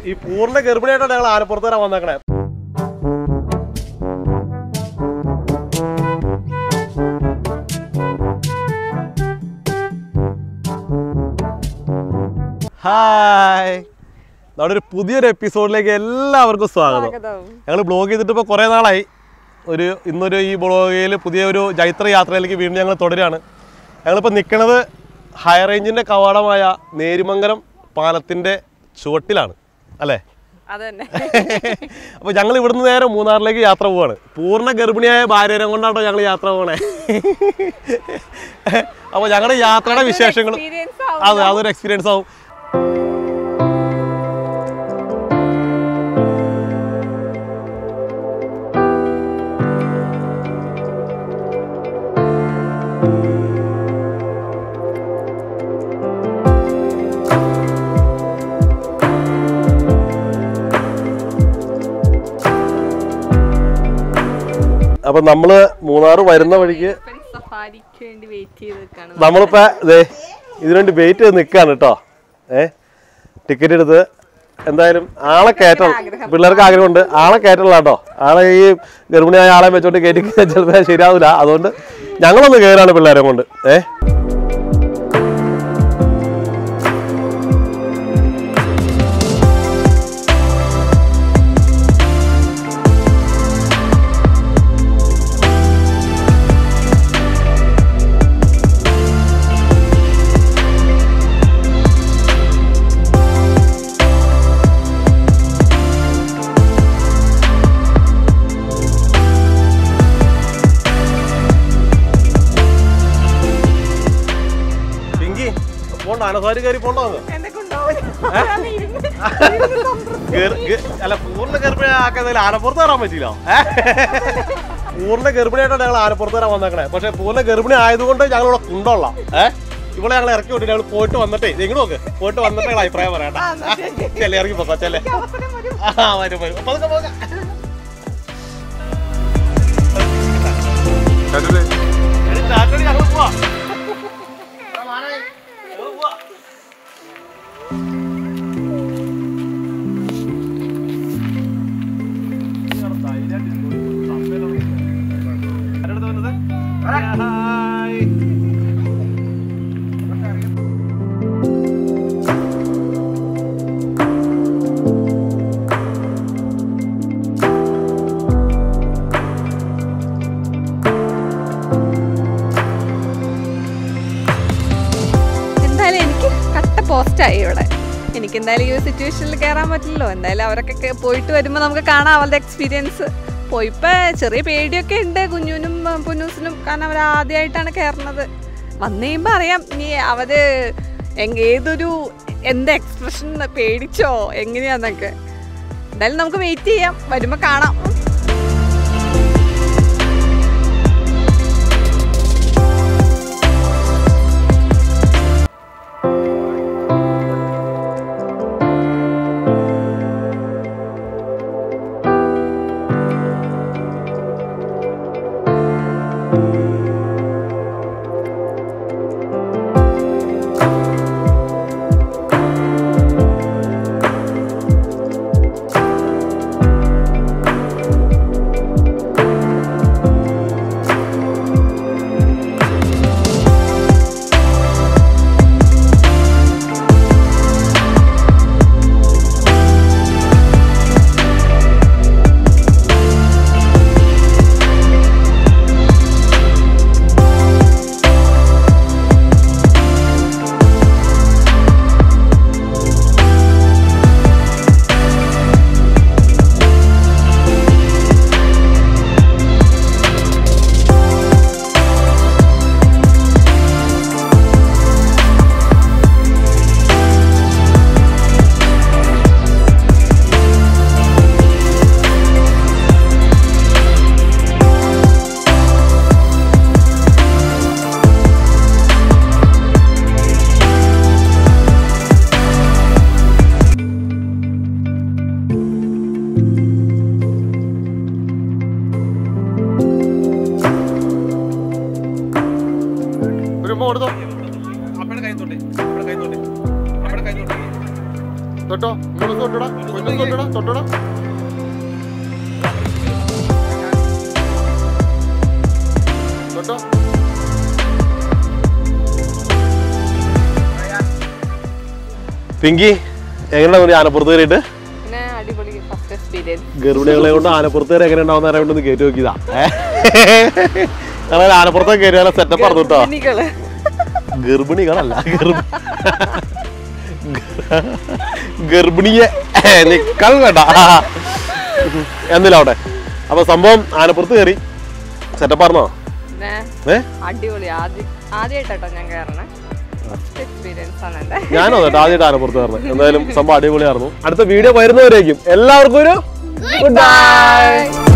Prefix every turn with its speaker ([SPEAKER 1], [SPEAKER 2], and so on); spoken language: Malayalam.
[SPEAKER 1] ഈ പൂർണ്ണ ഗർഭിണിയായിട്ടാണ് ഞങ്ങൾ ആനപ്പുറത്ത് വരാൻ വന്നേക്കണേ ഹായ് നമ്മുടെ ഒരു പുതിയൊരു എപ്പിസോഡിലേക്ക് എല്ലാവർക്കും സ്വാഗതം ഞങ്ങൾ ബ്ലോഗ് ചെയ്തിട്ട് ഇപ്പോൾ കുറേ നാളായി ഒരു ഇന്നൊരു ഈ ബ്ലോഗിൽ പുതിയ ഒരു ജൈത്ര യാത്രയിലേക്ക് വീണ്ടും ഞങ്ങൾ തുടരുകയാണ് ഞങ്ങളിപ്പോൾ നിൽക്കുന്നത് ഹൈ റേഞ്ചിൻ്റെ കവാടമായ നേരിമംഗലം പാലത്തിൻ്റെ ചുവട്ടിലാണ് അല്ലേ
[SPEAKER 2] അതന്നെ
[SPEAKER 1] അപ്പോൾ ഞങ്ങൾ ഇവിടുന്ന് നേരെ മൂന്നാറിലേക്ക് യാത്ര പോവാണ് പൂർണ്ണ ഗർഭിണിയായ ഭാര്യനെ കൊണ്ടാട്ടോ ഞങ്ങൾ യാത്ര പോകണേ അപ്പോൾ ഞങ്ങളുടെ യാത്രയുടെ വിശേഷങ്ങളും
[SPEAKER 2] experience ആവും.
[SPEAKER 1] അതെ അതൊരു എക്സ്പീരിയൻസ് ആവും അപ്പൊ നമ്മള് മൂന്നാറ് വരുന്ന വഴിക്ക്
[SPEAKER 2] സഫാരിക്ക് വേണ്ടി വെയിറ്റ് ചെയ്ത് നിൽക്കാണ്
[SPEAKER 1] നമ്മളിപ്പോ ദേ ഇതിനുവേണ്ടി വെയിറ്റ് ചെയ്ത് നിൽക്കാണ് കേട്ടോ ഏ ടിക്കറ്റ് എടുത്ത് എന്തായാലും ആളെ കയറ്റണം പിള്ളേർക്ക് ആഗ്രഹമുണ്ട് ആളെ കയറ്റണം കേട്ടോ ആളെ ഈ ഗർഭിണിയായ ആളെ വെച്ചോണ്ട് കയറ്റി ചിലപ്പോൾ ശരിയാവില്ല അതുകൊണ്ട് ഞങ്ങളൊന്ന് കയറാണ് പിള്ളേരെ കൊണ്ട് ഏ പിങ്കി പോണ്ടോ അനസാരി കയറി പോണ്ടോ അങ്ങ്?
[SPEAKER 2] എന്നെ കൊണ്ടുപോകും
[SPEAKER 1] ഗർ- ഗ- അല്ല പൂർണ്ണ ഗർഭിണിയാക്കാൻ ആനപ്പുറത്ത് കയറാൻ പറ്റില്ല ഏ? പൂർണ്ണ ഗർഭിണിയായിട്ടാണ് ഞങ്ങൾ ആനപ്പുറത്ത് കയറാൻ വന്നേക്കണേ പക്ഷെ പൂർണ്ണ ഗർഭിണി ആയതുകൊണ്ട് ഞങ്ങൾ ഇവിടെ കൊണ്ടോളാം ഏഹ് ഇവിടെ ഞങ്ങൾ ഇറക്കി വിട്ടിട്ട് ഞങ്ങൾ പോയിട്ട് വന്നിട്ടേ ഇങ്ങനെ നോക്ക് പോയിട്ട് വന്നിട്ട് ഞങ്ങൾ അഭിപ്രായം പറയണ്ട ചെല്ലേ ഇറങ്ങി പോക്കാം ചെല്ലേ ആ വരും വരും പതുക്കെ പോകാം ഞങ്ങൾ പോവാ ഞങ്ങൾ പോവാ
[SPEAKER 2] എന്തായാലും എനിക്ക് കട്ട പോസ്റ്റായി ഇവിടെ എനിക്ക് എന്തായാലും ഈ ഒരു സിറ്റുവേഷനിൽ കയറാൻ പറ്റില്ലല്ലോ എന്തായാലും അവരൊക്കെ കേ- പോയിട്ട് വരുമ്പോൾ നമുക്ക് കാണാം അവരുടെ എക്സ്പീരിയൻസ് പോയിപ്പോ ചെറിയ പേടിയൊക്കെ ഉണ്ട് കുഞ്ഞുനും ഉം, പുന്നൂസിനും കാരണം അവർ ആദ്യമായിട്ടാണ് കയറുന്നത് വന്നു കഴിയുമ്പോൾ അറിയാം ഇനി അവര് എങ് ഏതൊരു എന്താ എക്സ്പ്രഷൻ പേടിച്ചോ എങ്ങനെയാന്നൊക്കെ എന്തായാലും നമുക്ക് വെയിറ്റ് ചെയ്യാം വരുമ്പോൾ കാണാം
[SPEAKER 3] പൊന്നും തൊട്ടടാ തൊട്ടടാ തൊട്ടോ
[SPEAKER 1] പിങ്കി എങ്ങനെയാണ് ആനപ്പുറത്ത് കയറിയിട്ട്
[SPEAKER 2] പിന്നെ അടിപൊളി ഫസ്റ്റ് എക്സ്പീരിയൻസ്
[SPEAKER 1] ഗർഭിണികളെ കൊണ്ട് ആനപ്പുറത്ത് കയറി എങ്ങനെ ഉണ്ടാവുന്ന അറിയാൻ വേണ്ടി കയറ്റി നോക്കിയതാ ഞങ്ങൾ ആനപ്പുറത്തൊക്കെ കയറിയാലോ സെറ്റപ്പ് പറഞ്ഞു കേട്ടോ
[SPEAKER 2] ഗർഭിണികള്
[SPEAKER 1] ഗർഭിണികളല്ല ഗർഭ- ഗർഭിണിയെ നിക്കൾ വേണ്ട എന്നില്ല അപ്പൊ സംഭവം ആനപ്പുറത്ത് കയറി സെറ്റപ്പ് ആർന്നോ
[SPEAKER 2] പിന്നെ
[SPEAKER 1] ഏ
[SPEAKER 2] അടിപൊളി ആദ്യം ആദ്യമായിട്ടോ ഞാൻ കയറണേ ഫസ്റ്റ് എക്സ്പീരിയൻസ് ആണ് എൻ്റെ
[SPEAKER 1] ഞാനോ കേട്ടോ ആദ്യമായിട്ട് ആനപ്പുറത്ത് കയറുന്നത് എന്തായാലും സംഭവം അടിപൊളിയായിരുന്നു അടുത്ത വീഡിയോ വരുന്നവരേക്കും എല്ലാവർക്കും ഒരു ഗുഡ് ബൈ